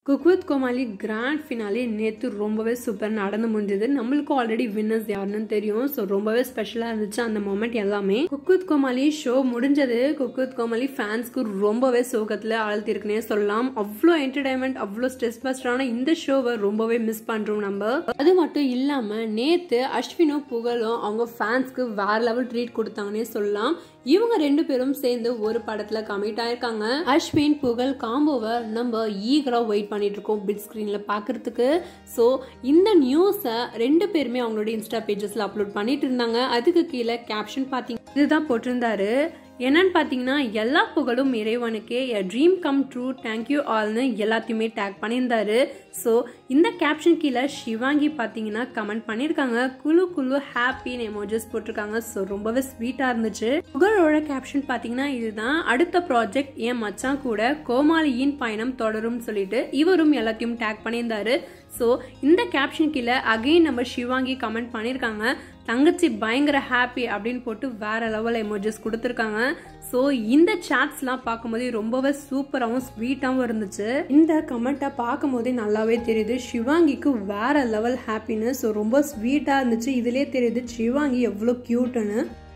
cook with கோமாளி grand finale நேற்று ரொம்பவே super நடந்து முடிஞ்சது நம்மளுக்கும் ஆல்ரெடி வின்னர்ஸ் யாருன்னு தெரியும் ஸோ ரொம்பவே ஸ்பெஷலாக இருந்துச்சு அந்த மூமெண்ட் எல்லாமே குக்வித் கோமாளி ஷோ முடிஞ்சது குக்வித் கோமாளி ஃபேன்ஸ்க்கு ரொம்பவே சோகத்தில் ஆழ்த்திருக்குனே சொல்லலாம் அவ்வளோ என்டர்டைன்மெண்ட் அவ்வளோ ஸ்ட்ரெஸ் பஸ்டரான இந்த ஷோவை ரொம்பவே மிஸ் பண்ணுறோம் நம்ம அது மட்டும் இல்லாமல் நேற்று அஸ்வினும் புகழும் அவங்க ஃபேன்ஸ்க்கு வேற லெவல் ட்ரீட் கொடுத்தாங்கன்னே சொல்லலாம் இவங்க ரெண்டு பேரும் சேர்ந்து ஒரு படத்துல கமிட் ஆயிருக்காங்க அஸ்வின் புகழ் காம்போவை நம்ம ஈகரா வெயிட் பண்ணிட்டு இருக்கோம் பிட் ஸ்க்ரீன்ல பாக்குறதுக்கு ஸோ இந்த நியூஸை ரெண்டு பேருமே அவங்களோட இன்ஸ்டா பேஜஸ்ல அப்லோட் பண்ணிட்டு இருந்தாங்க அதுக்கு கீழே கேப்ஷன் பார்த்தீங்க இதுதான் போட்டிருந்தாரு என்னன்னு பார்த்தீங்கன்னா எல்லா புகழும் இறைவனுக்கே a dream come true thank you ஆல்னு எல்லாத்தையுமே டேக் பண்ணியிருந்தாரு ஸோ இந்த கேப்ஷன் கீழே சிவாங்கி பார்த்தீங்கன்னா கமெண்ட் பண்ணியிருக்காங்க குழு குழு ஹாப்பின்னு எமோஜஸ் போட்டிருக்காங்க ஸோ ரொம்பவே ஸ்வீட்டாக இருந்துச்சு புகழோட கேப்ஷன் பார்த்தீங்கன்னா இதுதான் அடுத்த ப்ராஜெக்ட் என் மச்சான் கூட கோமாளியின் பயணம் தொடரும் சொல்லிட்டு இவரும் எல்லாத்தையும் டேக் பண்ணியிருந்தாரு ஸோ இந்த கேப்ஷன் கீழே அகைன் நம்ம சிவாங்கி கமெண்ட் பண்ணியிருக்காங்க தங்கச்சி பயங்கர ஹாப்பி அப்படின்னு போட்டு வேற லெவல் எமோஜஸ் கொடுத்துருக்காங்க ஸோ இந்த சாட்ஸ்லாம் பார்க்கும்போது ரொம்பவே சூப்பராகவும் ஸ்வீட்டாகவும் இருந்துச்சு இந்த கமெண்ட்டை பார்க்கும் போதே நல்லாவே தெரியுது சிவாங்கிக்கு வேற லெவல் ஹாப்பினஸ் ஸோ ரொம்ப ஸ்வீட்டாக இருந்துச்சு இதுலேயே தெரியுது சிவாங்கி எவ்வளோ க்யூட்டுன்னு